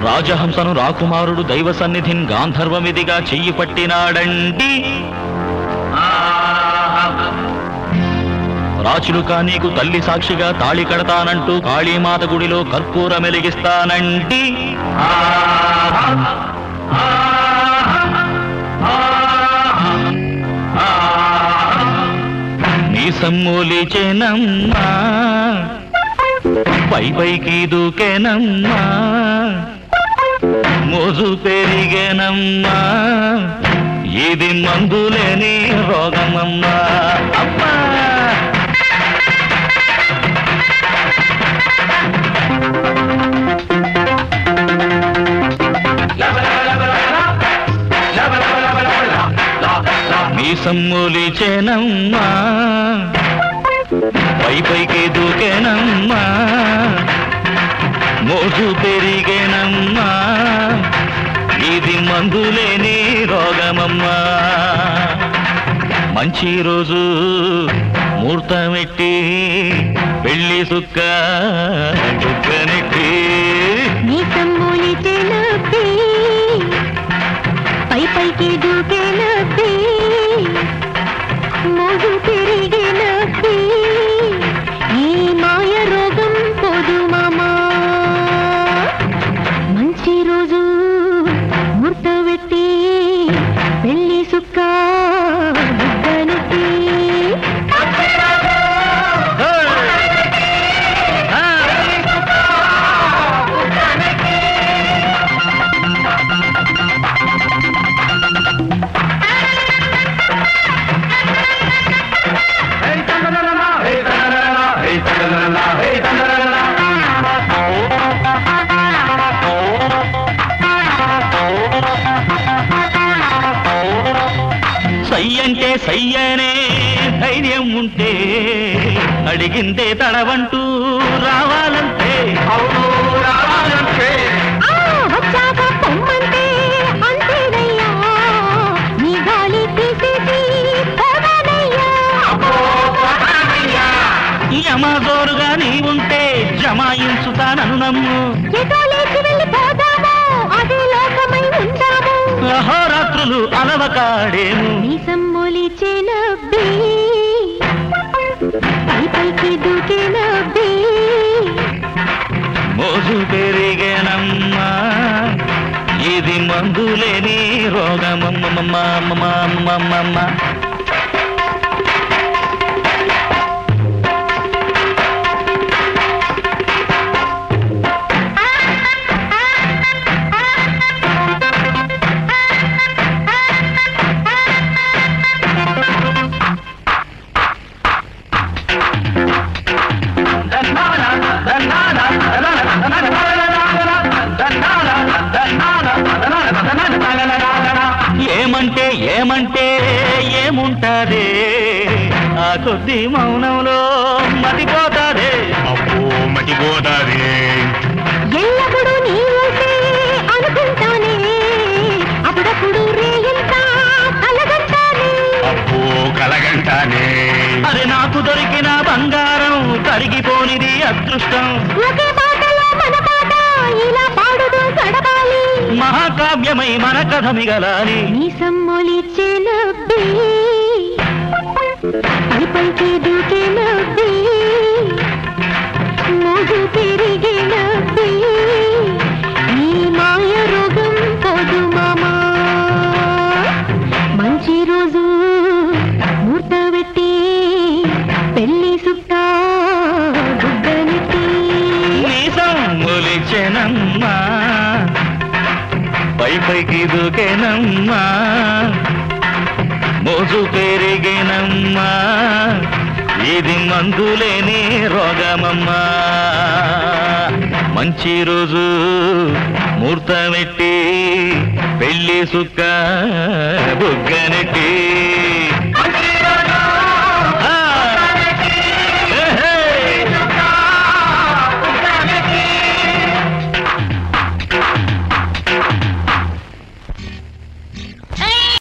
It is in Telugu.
రాజహంసను రాకుమారుడు దైవ సన్నిధిన్ గాంధర్వమిదిగా చెయ్యి పట్టినాడండి రాచులుక నీకు తల్లి సాక్షిగా తాళి కడతానంటూ కాళీమాత గుడిలో కర్పూరం వెలిగిస్తానండి నీ సమ్మూలిచేనమ్మా పై పైకి దూకేనమ్మా మోజు పెరిగేనమ్మా ఇది మందులేని రోగమమ్మా అమ్మా నీ సమ్మూలిచేనమ్మా పై పైకి దూకేనమ్మా మోజు పెరిగేనమ్మా ఇది మందులేని రోగమమ్మా మంచి రోజు ముహూర్తమెట్టి పెళ్లి సుక్క చుక్కనెట్టి నీ సమ్మూలి చెలపి పై పైకి దూకేనప్పి మోజు పెరిగినప్పి ఈ మాయ రోగం పోదు మామా మంచి రోజు ముర్త పెట్టి పెళ్లి సుక్క బుగ్గనెత్తి సై అంటే సయ్యనే ధైర్యం ఉంటే అడిగిందే తడవంటూ రావాలంటే అవును రావాలంటే ఆ వచ్చాక పొమ్మంటే అంతేనయ్యా నీ గాలి తీసేసి పోదానయ్యా యమజోరుగా నీ ఉంటే జమాయించుతానను నమ్ము ఎటో లేచి వెళ్ళి పోదాము అదే లోకమై ఉందాము అహోరాత్రులు అలవకాడేము నీ సమ్మొలి చెనబ్బి పై పైకి దూకేనబ్బి మోజు పెరిగేనమ్మా ఇది మందులేని రోగమమ్మమ్మ ఏమంటే ఏమంటే ఏముంటాదే ఆ కొద్ది మౌనంలో మతిపోతాదే అబ్బో మటిపోతాది ఎల్లప్పుడూ నీ ఊసే అనుకుంటానే అప్పుడప్పుడు రేయంతా కలగంటానే అబ్బో కలగంటానే అరే నాకు దొరికిన బంగారం కరిగిపోనిది అదృష్టం ఒకే పాటలో మన పాట ఇలా పాడుతూ గడపాలి మహాకావ్యమై మన కథ మిగలాలి నీ సమ్మొలి చెనబ్బి పై పైకి దూకేనబ్బి మోజు పెరిగినబ్బి ఈ మాయ రోగం పోదు మామా మంచి రోజు మూర్త పెట్టి పెళ్లి సుట్ట గుడ్డనెట్టి మీసం మొలిచెనమ్మా పై పైకి దూకేనమ్మా మోజు పెరిగినమ్మా ఇది మందులేని రోగమమ్మా మంచి రోజు ముహూర్తమెట్టి పెళ్లి సుక్క బుగ్గనెట్టి